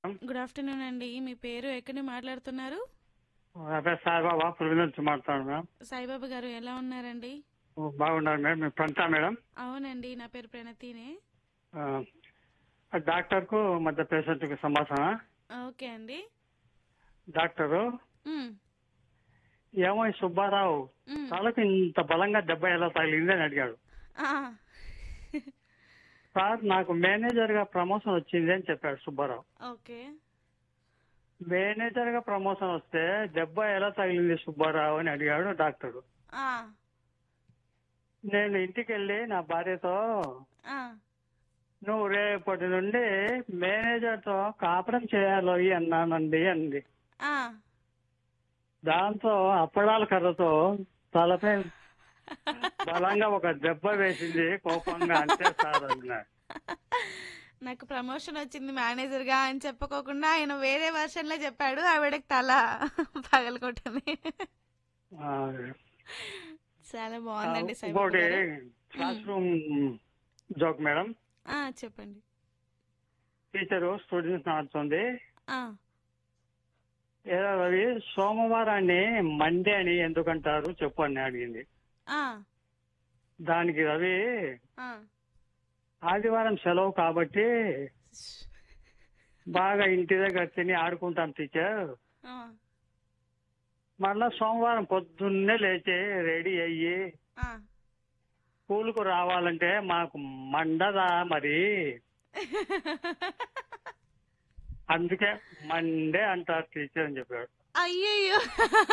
Good afternoon అండి మీ పేరు ఎక్కడి నుంచి మాట్లాడుతున్నారు అదే సాయిబాబా పులివెల నుంచి మాట్లాడుతున్నాను మేడం సాయిబాబా గారు ఎలా ఉన్నారండి ఓ, బాగున్నారు మేడం మీ ప్రంతా మేడం అవునండి నా పేరు ప్రణతినే ఆ, ఆ డాక్టర్కు మధ్య పేషెంట్కి సంభాషణ ఓకే అండి డాక్టరు మ్, ఏమో ఈ సుబ్బారావు మ్. తలకు ఇంత బలంగా దెబ్బ ఎలా తగిలింది అని అడిగాడు ఆ, సార్ నాకు మేనేజర్ గా ప్రమోషన్ వచ్చింది అని చెప్పాడు సుబ్బారావు ఓకే మేనేజర్ గా ప్రమోషన్ వస్తే దెబ్బ ఎలా తగిలింది సుబ్బారావు అని అడిగాడు డాక్టరు ఆ, నేను ఇంటికి వెళ్ళి నా భార్యతో ఆ, నువ్వు రేపటి నుండి మేనేజర్ తో కాపురం చేయాలి అన్నానండి అంది ఆ. దాంతో అప్పడాల కర్రతో తలపై బలంగా ఒక దెబ్బ వేసింది కోపంగా అంతే సార్ అన్నాడు నాకు ప్రమోషన్ వచ్చింది మేనేజర్ గా అని చెప్పకోకుండా ఆయన వేరే వర్షన్ లో చెప్పాడు ఆవిడకి తల పగలకొట్టింది ఆ, చాలా బాగుందండి సాయిబాబా ఇంకోటి గారు. క్లాస్ రూమ్ జోక్ మేడం ఆ, చెప్పండి టీచరు స్టూడెంట్స్ ఆడుతుంది ఆ, ఏదో రవి సోమవారాన్ని మండే అని ఎందుకంటారు చెప్పు అని అడిగింది ఆ, దానికి రవి ఆ. ఆదివారం సెలవు కాబట్టి బాగా ఇంటి దగ్గర తిని ఆడుకుంటాం టీచర్ ఆ, మళ్ళా సోమవారం పొద్దున్నే లేచి రెడీ అయ్యి ఆ. స్కూల్కు రావాలంటే మాకు మండదా మరి అందుకే మండే అంటారు టీచర్ అని చెప్పాడు అయ్యయ్యో